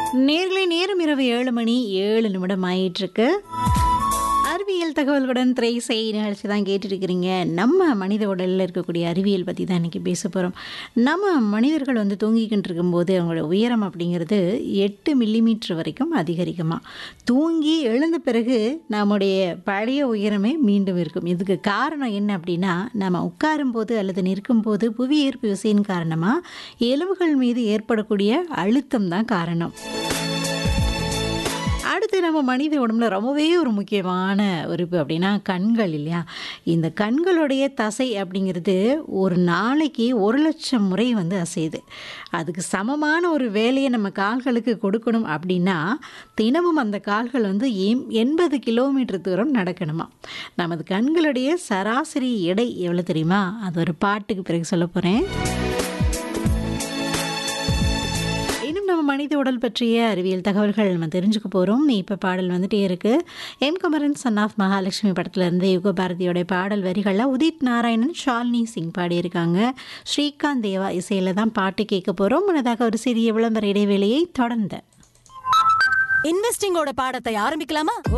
நேர்களை நேரம் இரவு ஏழு மணி ஏழு நிமிடம் ஆயிட்டிருக்கு அறிவியல் தகவல்களுடன் திரைசை நிகழ்ச்சி தான் கேட்டுருக்கிறீங்க நம்ம மனித உடலில் இருக்கக்கூடிய அறிவியல் பற்றி தான் இன்றைக்கி பேச போகிறோம் நம்ம மனிதர்கள் வந்து தூங்கிக்கிட்டு இருக்கும்போது அவங்களோட உயரம் அப்படிங்கிறது எட்டு மில்லிமீட்டர் வரைக்கும் அதிகரிக்குமா தூங்கி எழுந்த பிறகு நம்முடைய பழைய உயரமே மீண்டும் இருக்கும் இதுக்கு காரணம் என்ன அப்படின்னா நம்ம உட்காரும்போது அல்லது நிற்கும்போது புவி ஈர்ப்பு விசையின் காரணமாக எலும்புகள் மீது ஏற்படக்கூடிய அழுத்தம் தான் காரணம் அடுத்து நம்ம மனித உடம்புல ரொம்பவே ஒரு முக்கியமான உறுப்பு அப்படின்னா கண்கள் இல்லையா இந்த கண்களுடைய தசை அப்படிங்கிறது ஒரு நாளைக்கு ஒரு லட்சம் முறை வந்து அசையுது அதுக்கு சமமான ஒரு வேலையை நம்ம கால்களுக்கு கொடுக்கணும் அப்படின்னா தினமும் அந்த கால்கள் வந்து எம் எண்பது கிலோமீட்டர் தூரம் நடக்கணுமா நமது கண்களுடைய சராசரி எடை எவ்வளோ தெரியுமா அது ஒரு பாட்டுக்கு பிறகு சொல்ல போகிறேன் இன்னும் நம்ம மனித உடல் பற்றிய அறிவியல் தகவல்கள் நம்ம தெரிஞ்சுக்க போகிறோம் இப்போ பாடல் வந்துட்டே இருக்கு M Kumaran son of Mahalakshmi படத்துல இருந்து யுக பாரதியோட பாடல் வரிகளில் உதித் நாராயணன் ஷாலினி சிங் பாடியிருக்காங்க ஸ்ரீகாந்த் தேவா இசையில் தான் பாட்டு கேட்க போகிறோம் முன்னதாக ஒரு சிறிய விளம்பர இடைவேளையை தொடர்ந்து இன்வெஸ்டிங்கோட பாடத்தை ஆரம்பிக்கலாமா